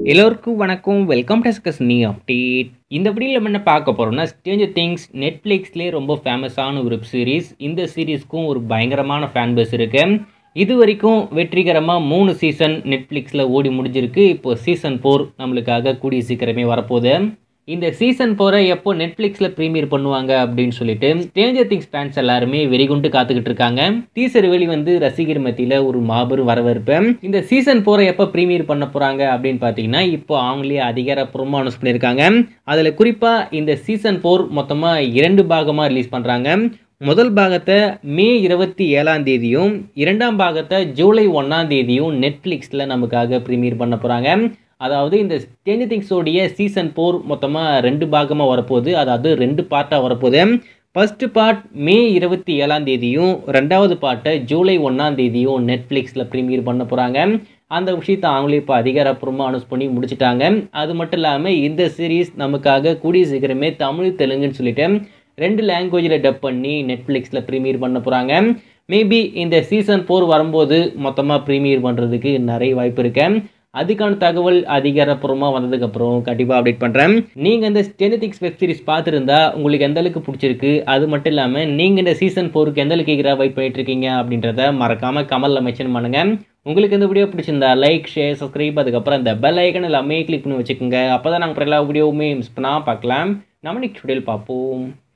எல்லோருக்கும் வணக்கம் வெல்கம் டஸ்கஸ் நீ அப்டேட் இந்த வீடியோவில் நம்ம என்ன பார்க்க போகிறோம்னா ஸ்டேஞ்சர் திங்ஸ் நெட்ஃப்ளிக்ஸ்லேயே ரொம்ப ஃபேமஸான ஒரு வெப் சீரிஸ் இந்த சீரீஸ்க்கும் ஒரு பயங்கரமான ஃபேன் பேஸ் இருக்கு இது வரைக்கும் வெற்றிகரமாக மூணு சீசன் நெட்ஃப்ளிக்ஸில் ஓடி முடிஞ்சிருக்கு இப்போ சீசன் ஃபோர் நம்மளுக்காக கூடிய சீக்கிரமே வரப்போகுது இந்த சீசன் போகிற எப்போ நெட்ஃப்ளிக்ஸில் ப்ரீமியர் பண்ணுவாங்க அப்படின்னு சொல்லிட்டு ஸ்டேஞ்சர் திங்ஸ் ஃபேன்ஸ் எல்லாருமே வெறிகுண்டு காத்துக்கிட்டு இருக்காங்க டீசர் வெளி வந்து ரசிகர் மத்தியில் ஒரு மாபெரும் வரவேற்பு இந்த சீசன் போகிற எப்போ ப்ரீமியர் பண்ண போகிறாங்க அப்படின்னு பார்த்தீங்கன்னா இப்போ அவங்களே அதிகாரப்பூர்வமாக அனௌன்ஸ் பண்ணியிருக்காங்க அதில் குறிப்பாக இந்த சீசன் ஃபோர் மொத்தமாக இரண்டு பாகமாக ரிலீஸ் பண்ணுறாங்க முதல் பாகத்தை மே இருபத்தி ஏழாம் தேதியும் இரண்டாம் பாகத்தை ஜூலை ஒன்றாம் தேதியும் நெட்ஃப்ளிக்ஸில் நமக்காக ப்ரீமியர் பண்ண போகிறாங்க அதாவது இந்த ஸ்டேஞ்சர் திங்ஸோடைய சீசன் ஃபோர் மொத்தமாக ரெண்டு பாகமாக வரப்போகுது அதாவது ரெண்டு பார்ட்டாக வரப்போகுது ஃபஸ்ட்டு பார்ட் மே இருபத்தி ஏழாம் தேதியும் ரெண்டாவது பார்ட்டை ஜூலை ஒன்றாம் தேதியும் நெட்ஃப்ளிக்ஸில் ப்ரீமியர் பண்ண போகிறாங்க அந்த விஷயத்தை அவங்களே இப்போ அதிகாரப்பூர்வமாக அனௌன்ஸ் பண்ணி முடிச்சிட்டாங்க அது மட்டும் இல்லாமல் இந்த சீரீஸ் நமக்காக கூடிய சீக்கிரமே தமிழ் தெலுங்குன்னு சொல்லிட்டு ரெண்டு லாங்குவேஜில் டப் பண்ணி நெட்ஃப்ளிக்ஸில் ப்ரீமியர் பண்ண போகிறாங்க மேபி இந்த சீசன் ஃபோர் வரும்போது மொத்தமாக ப்ரீமியர் பண்ணுறதுக்கு நிறைய வாய்ப்பு இருக்கு அதுக்கான தகவல் அதிகாரப்பூர்வமாக வந்ததுக்கப்புறம் கண்டிப்பாக அப்டேட் பண்ணுறேன் நீங்கள் இந்த ஸ்டெனடிக்ஸ் வெப் சீரிஸ் பார்த்துருந்தா உங்களுக்கு எந்த அளவுக்கு பிடிச்சிருக்கு அது மட்டும் இல்லாமல் நீங்கள் இந்த சீசன் ஃபோருக்கு எந்த அளவுக்கு ஈகராக வெயிட் பண்ணிட்டு இருக்கீங்க அப்படின்றத மறக்காமல் கமலில் மென்ஷன் பண்ணுங்கள் உங்களுக்கு இந்த வீடியோ பிடிச்சிருந்தா லைக் ஷேர் சப்ஸ்கிரைப் அதுக்கப்புறம் இந்த பெல் ஐக்கன் எல்லாமே கிளிக் பண்ணி வச்சுக்கோங்க அப்போ தான் நாங்கள் எல்லா வீடியோவுமே மிஸ் பண்ணால் பார்க்கலாம் நம்ம நெக்ஸ்ட் வீடியோவில் பார்ப்போம்